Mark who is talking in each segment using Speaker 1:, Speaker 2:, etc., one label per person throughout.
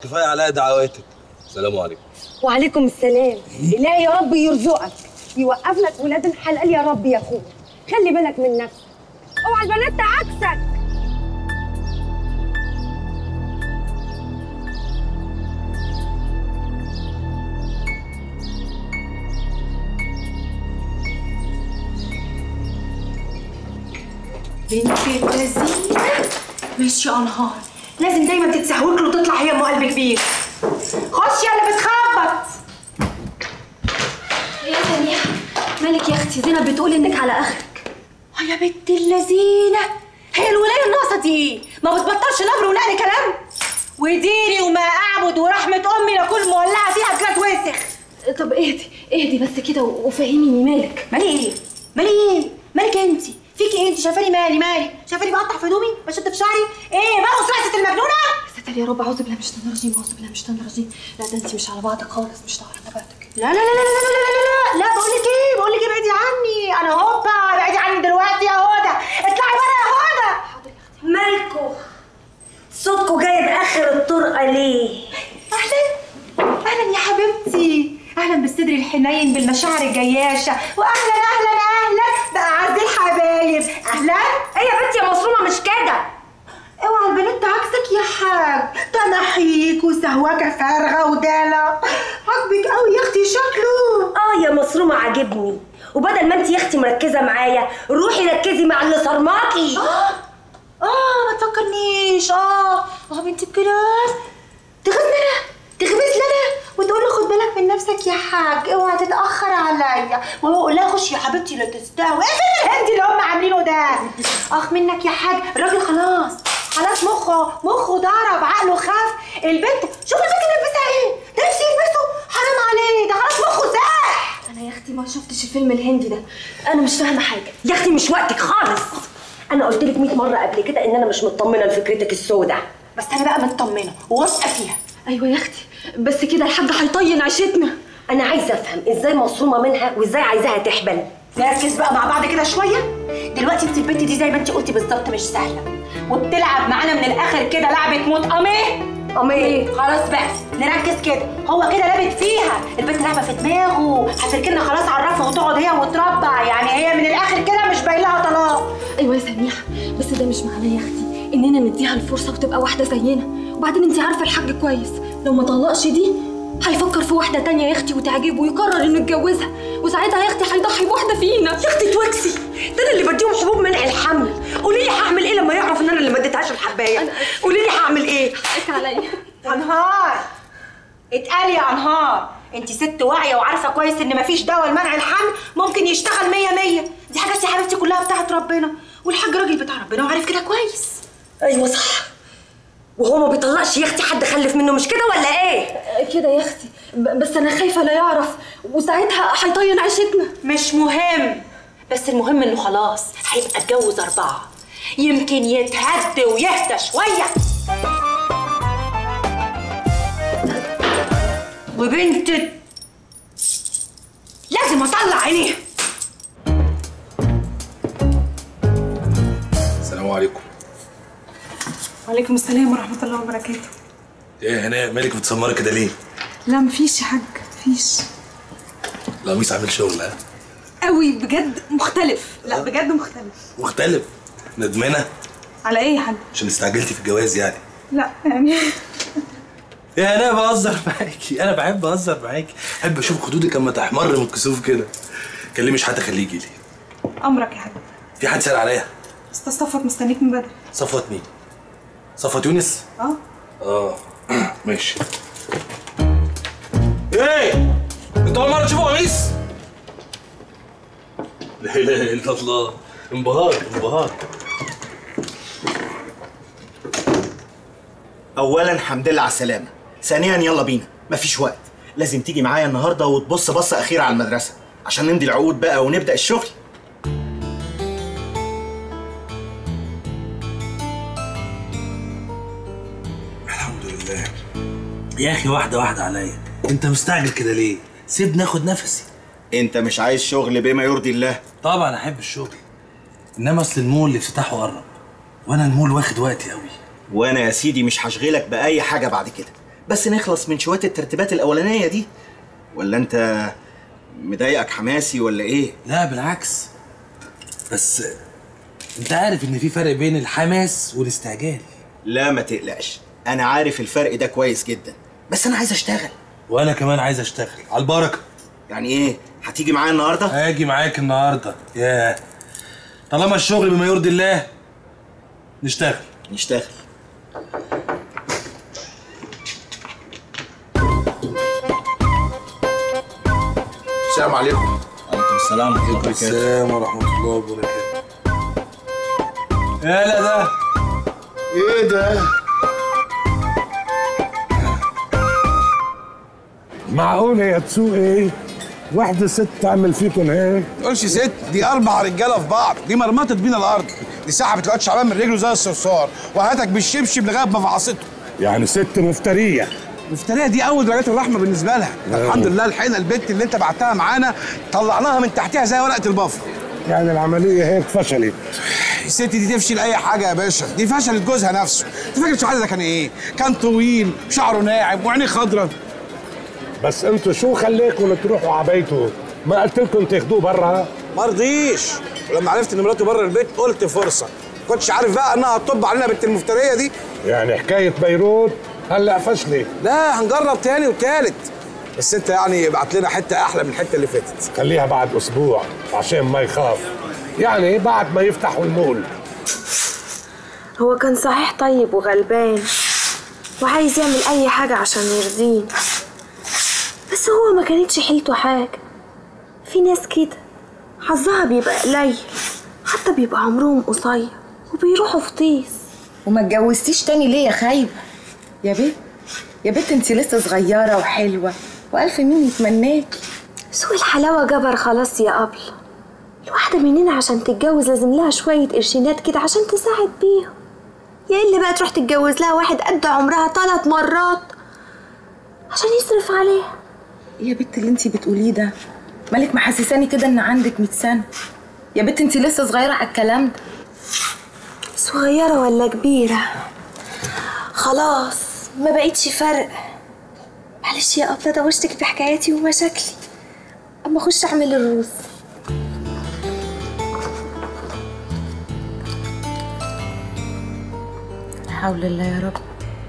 Speaker 1: كفايه عليا دعواتك السلام عليكم
Speaker 2: وعليكم السلام الله يا رب يرزقك يوقف لك ولاد الحلال يا رب يا اخويا خلي بالك من نفسك اوعى البنات تعكسك
Speaker 3: بنت اللذينة ماشي يا انهار لازم دايما تتسهوك له وتطلع هي ام قلب كبير خش يا اللي بتخبط
Speaker 4: يا سميحة مالك يا اختي زينب بتقول انك على اخرك
Speaker 3: آه يا بنت اللذينة هي الولاية الناقصة دي ايه؟ ما بتبطلش نبر ونقل كلام وديري وما اعبد ورحمة امي لكل مولعة فيها بجد وسخ
Speaker 4: طب اهدي اهدي بس كده وفهميني مالك
Speaker 3: مالي ايه؟ مالي ايه؟ مالك انت؟ فيكي ايه انت شايفاني مالي مالي؟ شايفاني بقطع في هدومي؟ بشد في شعري؟ ايه بقى سرعة المجنونة؟
Speaker 4: ستر يا رب اعوذ بالله من الشيطان الرجيم اعوذ بالله من الشيطان الرجيم لا ده انت مش على بعضك خالص مش على نباتك
Speaker 3: لا لا لا لا لا لا لا لا لا بقول لك ايه بقول لك ايه ابعدي عني انا هوبا ابعدي عني دلوقتي يا هدى اطلعي بره يا هدى
Speaker 2: مالكو صوتكو جاي باخر الطرقه ليه
Speaker 3: اهلا اهلا يا حبيبتي اهلا بالصدر الحنين بالمشاعر الجياشه واهلا اهلا اهلا باعز الحبايب اهلا
Speaker 2: ايه يا بنتي يا مصرومه مش كده
Speaker 3: اوعى البنات تعكسك يا حاج ده نحيك وسهوكه فارغه ودالة عاجبك قوي يا اختي شكله
Speaker 2: اه يا مصرومه عاجبني وبدل ما انت يا اختي مركزه معايا روحي ركزي مع اللي صرماكي
Speaker 3: اه اه ما تفكرنيش اه اه بنت الكلاس تغيظ لنا تغمز لنا وتقول له خد بالك من نفسك يا حاج اوعى تتاخر عليا وهو يقول لها خش يا حبيبتي لا تستهوي ايه فين الهندي اللي هم عاملينه ده اخ منك يا حاج الراجل خلاص خلاص مخه مخه ضرب عقله خاف البنت شوف البنت لبسها ايه ده نفسي يلبسه حرام عليه ده خلاص مخه ساح
Speaker 4: انا يا اختي ما شفتش الفيلم الهندي ده انا مش فاهمه حاجه
Speaker 2: يا اختي مش وقتك خالص انا قلت لك 100 مره قبل كده ان انا مش مطمنه لفكرتك السوداء
Speaker 3: بس انا بقى مطمنه وواثقه فيها
Speaker 4: ايوه يا اختي بس كده الحاج هيطين عيشتنا
Speaker 2: انا عايزه افهم ازاي مصرومه منها وازاي عايزاها تحبل
Speaker 3: نركز بقى مع بعض كده شويه دلوقتي انت البنت دي زي ما انت قلتي بالظبط مش سهله وبتلعب معانا من الاخر كده لعبه موت اميه
Speaker 2: اميه
Speaker 3: خلاص بقى نركز كده هو كده لابت فيها البنت لعبه في دماغه هتركنها خلاص عرفها وتقعد هي وتربع يعني هي من الاخر كده مش باين لها طلاق
Speaker 4: ايوه يا سميحه بس ده مش معناه يا اختي اننا نديها الفرصه وتبقى واحده زينا وبعدين انت عارفه الحاج كويس لو ما طلقش دي هيفكر في واحده تانية يا اختي وتعجبه ويقرر انه يتجوزها وساعتها يا اختي هيضحي بواحده فينا
Speaker 2: يا اختي توكسي ده انا اللي بديهم حبوب منع الحمل قولي لي هعمل ايه لما يعرف ان انا اللي ما اديتهاش الحبايه قولي لي هعمل ايه
Speaker 4: حقك عليا
Speaker 3: انهار اتقالي يا انهار انت ست واعيه وعارفه كويس ان مفيش دواء لمنع الحمل ممكن يشتغل مية مية دي حاجات يا حبيبتي كلها بتاعت ربنا والحاج راجل بتاع ربنا وعارف كده كويس
Speaker 2: ايوه صح وهو ما بيطلقش يا اختي حد خلف منه مش كده ولا ايه
Speaker 4: كده يا اختي ب- بس انا خايفه لا يعرف وساعتها هيطين عيشتنا
Speaker 3: مش مهم بس المهم انه خلاص هيبقى اتجوز اربعه يمكن يتهد ويهدى شويه وبنت لازم اطلع عينيها
Speaker 1: السلام عليكم
Speaker 5: وعليكم السلام ورحمة الله وبركاته
Speaker 1: ايه هنا مالك بتسمري كده ليه
Speaker 5: لا مفيش يا حاج مفيش
Speaker 1: القميص عامل شغل ها
Speaker 5: قوي بجد مختلف لا بجد مختلف
Speaker 1: مختلف ندمانه
Speaker 5: على ايه يا حاج
Speaker 1: عشان استعجلتي في الجواز يعني
Speaker 5: لا يعني
Speaker 1: يا انا بهزر معاكي انا بحب اهزر معاكي بحب اشوف خدودك لما تحمر من الكسوف كده كلمي شحاته خليه يجي لي
Speaker 5: امرك يا حاج
Speaker 1: في حد سال عليا
Speaker 5: استاذ صفوت مستنيك من بدري
Speaker 1: صفوت مين صفوت يونس
Speaker 5: اه
Speaker 1: اه ماشي ايه انت اول مره تشوفوا قميص لا اله الا الله انبهار انبهار
Speaker 6: اولا حمد لله على السلامه ثانيا يلا بينا مفيش وقت لازم تيجي معايا النهارده وتبص بصه اخيره على المدرسه عشان نمضي العقود بقى ونبدا الشغل
Speaker 1: الحمد لله يا اخي واحده واحده عليا انت مستعجل كده ليه سيبني اخد نفسي
Speaker 6: انت مش عايز شغل بما يرضي الله
Speaker 1: طبعا احب الشغل انما اصل المول اللي افتتاحه قرب وانا المول واخد وقتي قوي
Speaker 6: وانا يا سيدي مش هشغلك باي حاجه بعد كده بس نخلص من شويه الترتيبات الاولانيه دي ولا انت مضايقك حماسي ولا ايه
Speaker 1: لا بالعكس بس انت عارف ان في فرق بين الحماس والاستعجال
Speaker 6: لا ما تقلقش انا عارف الفرق ده كويس جدا بس انا عايز اشتغل
Speaker 1: وانا كمان عايز اشتغل على البركه
Speaker 6: يعني ايه هتيجي معايا النهارده
Speaker 1: هاجي معاك النهارده ياه طالما الشغل بما يرضي الله نشتغل
Speaker 6: نشتغل
Speaker 7: السلام عليكم
Speaker 6: عليكم السلام ورحمه الله وبركاته
Speaker 1: السلام ورحمه الله وبركاته يا لا ده
Speaker 7: ايه ده
Speaker 8: معقول يا تسوقي واحدة ست تعمل فيكم هيك
Speaker 9: تقولش ست دي اربع رجاله في بعض دي مرمطت بينا الارض دي سحبت الواد شعبان من رجله زي الصرصار وهاتك بالشبشب لغايه ما فعصته
Speaker 8: يعني ست مفترية
Speaker 9: المفتريه دي اول درجات الرحمه بالنسبه لها الحمد لله الحين البت اللي انت بعتها معانا طلعناها من تحتها زي ورقه البفر
Speaker 8: يعني العملية هيك فشلت
Speaker 9: الست دي تفشل اي حاجه يا باشا دي فشلت جوزها نفسه انت فاكر شحاته ده كان ايه كان طويل شعره ناعم وعينيه خضرا
Speaker 8: بس انتوا شو خليكم تروحوا على بيته ما قلت لكم تاخدوه برا
Speaker 9: ما رضيش ولما عرفت ان مراته بره البيت قلت فرصه كنتش عارف بقى انها هتطب علينا بنت المفتريه دي
Speaker 8: يعني حكاية بيروت هلا فشلت
Speaker 9: لا هنجرب تاني وتالت بس انت يعني ابعت لنا حته احلى من الحته اللي فاتت
Speaker 8: خليها بعد اسبوع عشان ما يخاف يعني بعد ما يفتحوا المول
Speaker 4: هو كان صحيح طيب وغلبان وعايز يعمل أي حاجة عشان يرضيني بس هو ما كانتش حيلته حاجة في ناس كده حظها بيبقى قليل حتى بيبقى عمرهم قصير وبيروحوا في طيس
Speaker 3: وما اتجوزتيش تاني ليه يا خايبه يا بنت يا بنت انت لسه صغيره وحلوه والف مين يتمناكي
Speaker 4: سوق الحلاوة جبر خلاص يا قبل الواحدة مننا عشان تتجوز لازم لها شوية قرشينات كده عشان تساعد بيهم يا اللي بقى تروح تتجوز لها واحد قد عمرها ثلاث مرات عشان يصرف عليها
Speaker 3: يا بنت اللي انت بتقوليه ده مالك محسساني كده ان عندك 100 سنه يا بنت انت لسه صغيره على الكلام ده
Speaker 4: صغيرة ولا كبيرة خلاص ما بقيتش فرق معلش يا أبلة دوشتك بحكاياتي ومشاكلي أما أخش أعمل الرز
Speaker 3: حول الله يا رب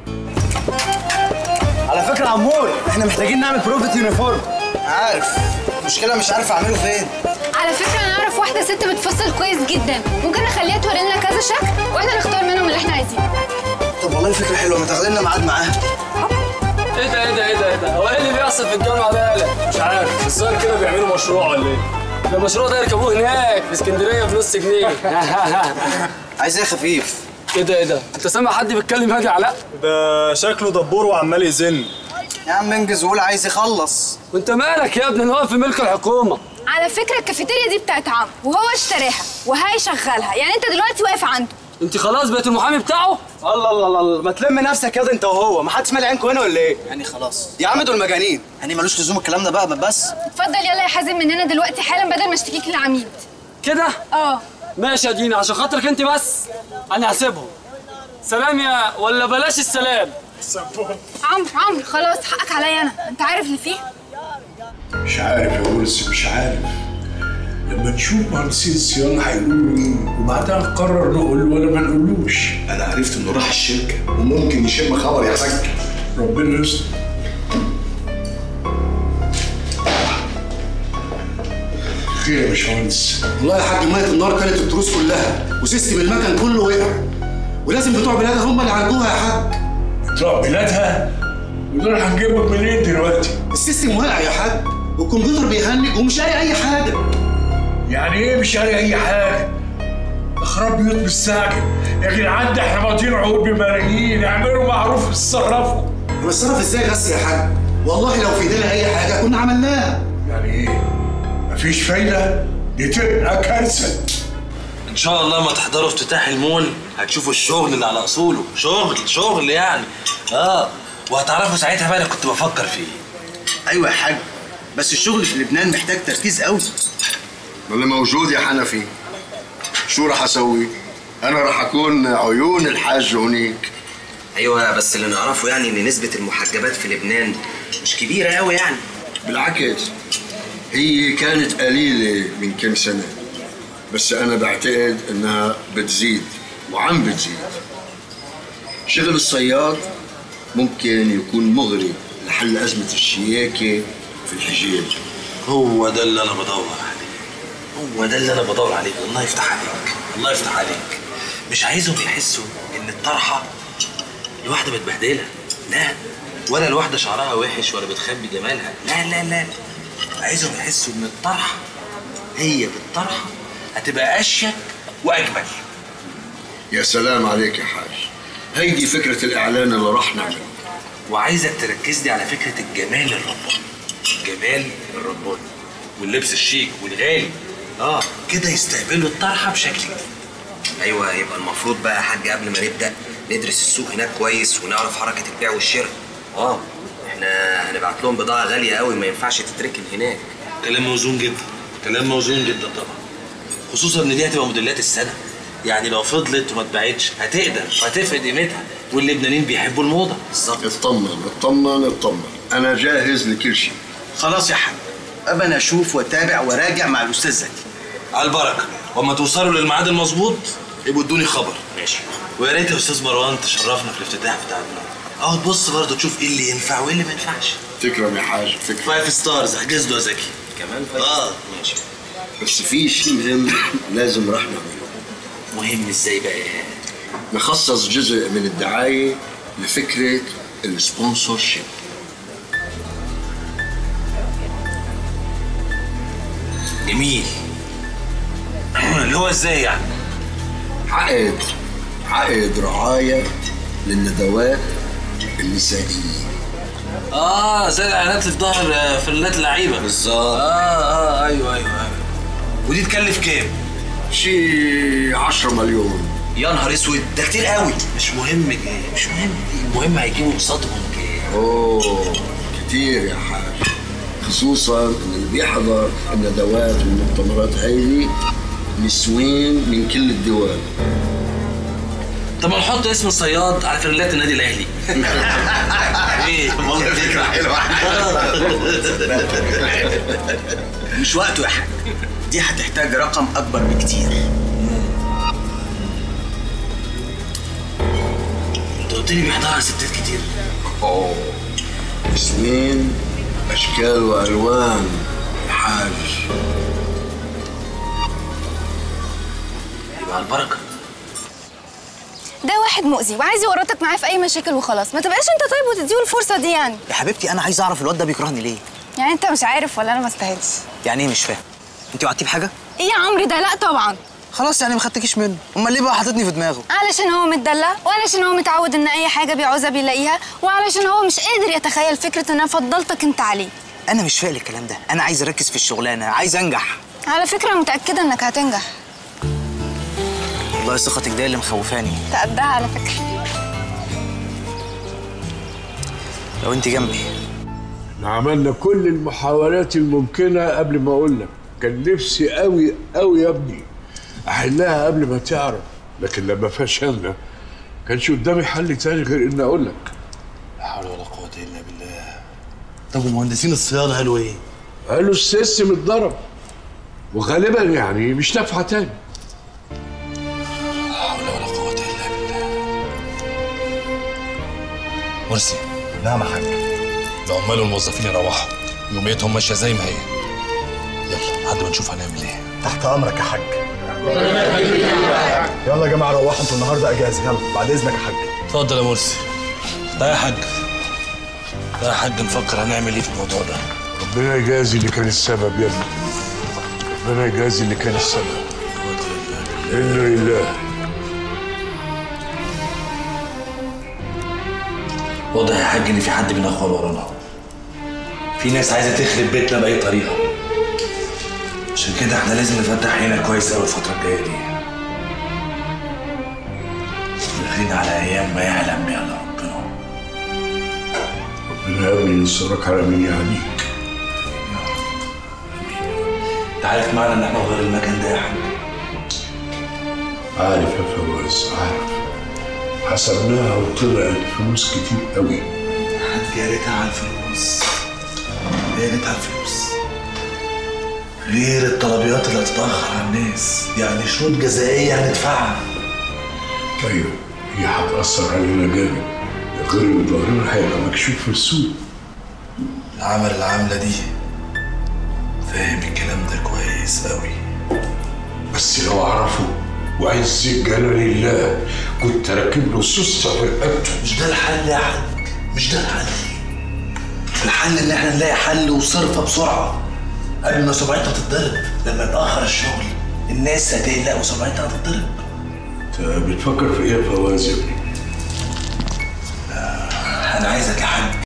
Speaker 6: على فكره يا عمور احنا محتاجين نعمل بروفة يونيفورم عارف المشكله مش عارف اعمله فين
Speaker 10: على فكرة أنا أعرف واحدة ست بتفصل كويس جدا ممكن نخليها توري لنا كذا شكل وإحنا نختار منهم اللي إحنا عايزينه
Speaker 6: طب والله فكره حلوه ما تاخد لنا ميعاد معاها
Speaker 11: ايه ده ايه ده ايه ده ايه ده هو ايه اللي بيحصل في الجامعه ده يالا مش عارف الظاهر كده بيعملوا مشروع ولا ايه ده المشروع ده يركبوه هناك في اسكندريه بنص جنيه
Speaker 6: عايز ايه خفيف
Speaker 11: ايه ده ايه ده انت سامع حد بيتكلم هادي علاء
Speaker 12: ده شكله دبور وعمال يزن
Speaker 6: يا عم انجز وقول عايز يخلص
Speaker 11: وانت مالك يا ابني انا واقف في ملك الحكومه
Speaker 10: على فكرة الكافيتيريا دي بتاعت عمرو وهو اشتراها وهيشغلها يعني أنت دلوقتي واقف عنده
Speaker 11: انت خلاص بقيت المحامي بتاعه
Speaker 6: الله الله الله الله ما تلم نفسك يا ده انت وهو ما حدش مالي عينكم هنا ولا ايه يعني خلاص يا عم دول مجانين يعني ملوش لزوم الكلام ده بقى بس
Speaker 10: اتفضل يلا يا حازم من هنا دلوقتي حالا بدل ما اشتكيك للعميد
Speaker 11: كده
Speaker 10: اه
Speaker 11: ماشي يا دينا عشان خاطرك انت بس انا هسيبهم سلام يا ولا بلاش السلام
Speaker 10: عمرو عمرو خلاص حقك عليا أنا أنت عارف اللي فيه
Speaker 13: مش عارف يا ورث مش عارف لما نشوف مهندسين الصيانة هيقولوا ايه وبعدها نقرر نقول ولا ما نقولوش
Speaker 7: انا عرفت انه راح الشركه وممكن يشم خبر يا حاج
Speaker 13: ربنا يستر خير يا باشمهندس
Speaker 7: والله يا حاج ميه النار كانت التروس كلها وسيستم المكن كله وقع ولازم بتوع بلادها هم اللي عالجوها يا حاج
Speaker 13: بتوع بلادها ودول هنجيبهم منين دلوقتي؟
Speaker 7: السيستم واقع يا حاج والكمبيوتر بيهنج ومش لاقي اي حاجه
Speaker 13: يعني ايه مش لاقي اي حاجه؟ اخراب بيوت بالساعة يا جدعان ده احنا ماضيين عقود بملايين اعملوا معروف اتصرفوا
Speaker 7: بتصرف ازاي بس يا حاج والله لو في ايدينا اي حاجه كنا عملناها
Speaker 13: يعني ايه؟ مفيش فايدة؟ دي تبقى كارثة
Speaker 1: ان شاء الله ما تحضروا افتتاح المول هتشوفوا الشغل اللي على اصوله شغل شغل يعني اه وهتعرفوا ساعتها بقى انا كنت بفكر في ايه
Speaker 7: ايوه يا حاج بس الشغل في لبنان محتاج تركيز قوي
Speaker 14: اللي موجود يا حنفي شو راح اسوي؟ انا راح اكون عيون الحاج هونيك
Speaker 15: ايوه بس اللي نعرفه يعني ان نسبه المحجبات في لبنان مش كبيره قوي يعني
Speaker 14: بالعكس هي كانت قليلة من كم سنة بس أنا بعتقد إنها بتزيد وعم بتزيد شغل الصياد ممكن يكون مغري لحل أزمة الشياكة في الحجاج
Speaker 1: هو ده اللي انا بدور عليه هو ده اللي انا بدور عليه الله يفتح عليك الله يفتح عليك مش عايزهم يحسوا ان الطرحه الواحده متبهدله لا ولا الواحده شعرها وحش ولا بتخبي جمالها لا لا لا عايزهم يحسوا ان الطرحه هي بالطرحه هتبقى اشيك واجمل
Speaker 14: يا سلام عليك يا حاج هيدي فكرة الإعلان اللي راح نعمله
Speaker 1: وعايزك تركز لي على فكره الجمال الرباني الجمال الرباني واللبس الشيك والغالي اه كده يستقبلوا الطرحه بشكل جديد
Speaker 15: ايوه يبقى المفروض بقى يا حاج قبل ما نبدا ندرس السوق هناك كويس ونعرف حركه البيع والشراء اه احنا هنبعت لهم بضاعه غاليه قوي ما ينفعش تتركن هناك
Speaker 1: كلام موزون جدا كلام موزون جدا طبعا خصوصا ان دي هتبقى موديلات السنه يعني لو فضلت وما اتباعتش هتقدر وهتفقد قيمتها واللبنانيين بيحبوا الموضه بالظبط
Speaker 14: اطمن اطمن اطمن أنا جاهز لكل شيء
Speaker 6: خلاص يا حاج ابقى انا اشوف واتابع وراجع مع الاستاذ زكي
Speaker 1: على البركه واما توصلوا للميعاد المظبوط يبقوا ادوني خبر
Speaker 15: ماشي
Speaker 1: ويا ريت يا استاذ مروان تشرفنا في الافتتاح بتاع النهارده اهو تبص برضه تشوف ايه اللي ينفع وايه اللي ما ينفعش
Speaker 14: تكرم يا حاج تكرم
Speaker 1: فايف ستارز احجز له يا زكي
Speaker 15: كمان
Speaker 1: اه
Speaker 15: ماشي
Speaker 14: بس في شيء مهم لازم راح نعمله
Speaker 1: مهم ازاي بقى
Speaker 14: نخصص جزء من الدعاية لفكرة السبونسور شيب
Speaker 1: جميل اللي هو ازاي يعني
Speaker 14: عقد عقد رعاية للندوات النسائية
Speaker 1: اه زي الاعلانات اللي في ظهر آه، فلات اللعيبه
Speaker 15: بالظبط
Speaker 1: اه اه ايوه ايوه ايوه ودي تكلف كام؟
Speaker 14: شي 10 مليون
Speaker 15: يا نهار اسود ده كتير قوي
Speaker 1: مش مهم كام مش مهم المهم هيجيبوا قصادهم كام
Speaker 14: اوه كتير يا حاج خصوصا ان اللي بيحضر الندوات والمؤتمرات هيدي نسوين من كل الدول
Speaker 1: طب ما نحط اسم الصياد على فلات النادي الاهلي ايه
Speaker 6: والله فكره حلوه مش وقته يا حاج دي هتحتاج رقم اكبر بكتير
Speaker 1: انت قلت لي بيحضرها ستات كتير
Speaker 14: اوه نسوين اشكال والوان يا حاج
Speaker 1: يبقى على البركه
Speaker 10: ده واحد مؤذي وعايز يورطك معاه في اي مشاكل وخلاص ما تبقاش انت طيب وتديله الفرصه دي يعني
Speaker 16: يا حبيبتي انا عايز اعرف الواد ده بيكرهني ليه
Speaker 10: يعني انت مش عارف ولا انا ما استاهلش
Speaker 16: يعني ايه مش فاهم انت وعدتيه بحاجه
Speaker 10: ايه يا عمري ده لا طبعا
Speaker 16: خلاص يعني ما خدتكيش منه امال ليه بقى حاططني في دماغه
Speaker 10: علشان هو متدلع وعلشان هو متعود ان اي حاجه بيعوزها بيلاقيها وعلشان هو مش قادر يتخيل فكره ان انا فضلتك انت عليه
Speaker 16: انا مش فاهم الكلام ده انا عايز اركز في الشغلانه عايز انجح
Speaker 10: على فكره متاكده انك هتنجح
Speaker 16: والله ثقتك ده اللي مخوفاني
Speaker 10: تقدها على فكره
Speaker 16: لو انت جنبي
Speaker 13: احنا عملنا كل المحاولات الممكنة قبل ما أقول لك كان نفسي قوي قوي يا ابني أحلها قبل ما تعرف لكن لما فشلنا كانش قدامي حل تاني غير إني أقول لك
Speaker 1: لا حول ولا قوه الا بالله طب ومهندسين الصيانه قالوا ايه؟
Speaker 13: قالوا السيستم اتضرب وغالبا يعني مش نافعة تاني
Speaker 1: لا حول ولا قوه الا بالله مرسي
Speaker 6: نعم يا حاج
Speaker 1: العمال والموظفين يروحوا يوميتهم ماشيه زي ما هي يلا لحد ما نشوف هنعمل ايه
Speaker 6: تحت امرك يا حاج يلا يا جماعه روحوا انتوا النهارده اجازه يلا بعد اذنك يا حاج
Speaker 1: اتفضل يا مرسي ده يا حاج ده يا حاج نفكر هنعمل ايه في الموضوع ده
Speaker 13: ربنا يجازي اللي كان السبب يا ابني ربنا يجازي اللي كان السبب إنا لله
Speaker 1: واضح يا حاج ان في حد بينخور ورانا في ناس عايزه تخرب بيتنا باي طريقه عشان كده احنا لازم نفتح عيننا كويس قوي الفتره الجايه دي داخلين على ايام ما يعلم بها الا ربنا
Speaker 13: ربنا يا ابني ينصرك على مين يعنيك
Speaker 1: انت عارف معنى ان احنا غير المكان ده يا حاج
Speaker 13: عارف يا فواز عارف حسبناها وطلعت فلوس كتير قوي
Speaker 1: حاج يا ريتها على الفلوس يا ريتها على الفلوس غير الطلبيات اللي هتتأخر على الناس يعني شروط جزائية هندفعها
Speaker 13: ايوه هي هتأثر علينا جامد غير ان ظهرنا هيبقى مكشوف في السوق
Speaker 1: عمل العملة دي فاهم الكلام ده كويس قوي
Speaker 13: بس لو اعرفه وعز الجلال لله كنت راكب له سوسته في رقبته
Speaker 1: مش ده الحل يا حاج مش ده الحل الحل ان احنا نلاقي حل وصرفة بسرعة قبل ما سمعتها تتضرب لما يتأخر الشغل الناس هتقلق وسمعتها هتتضرب
Speaker 13: انت بتفكر في ايه يا فواز يا ابني؟
Speaker 1: انا عايزك يا حاج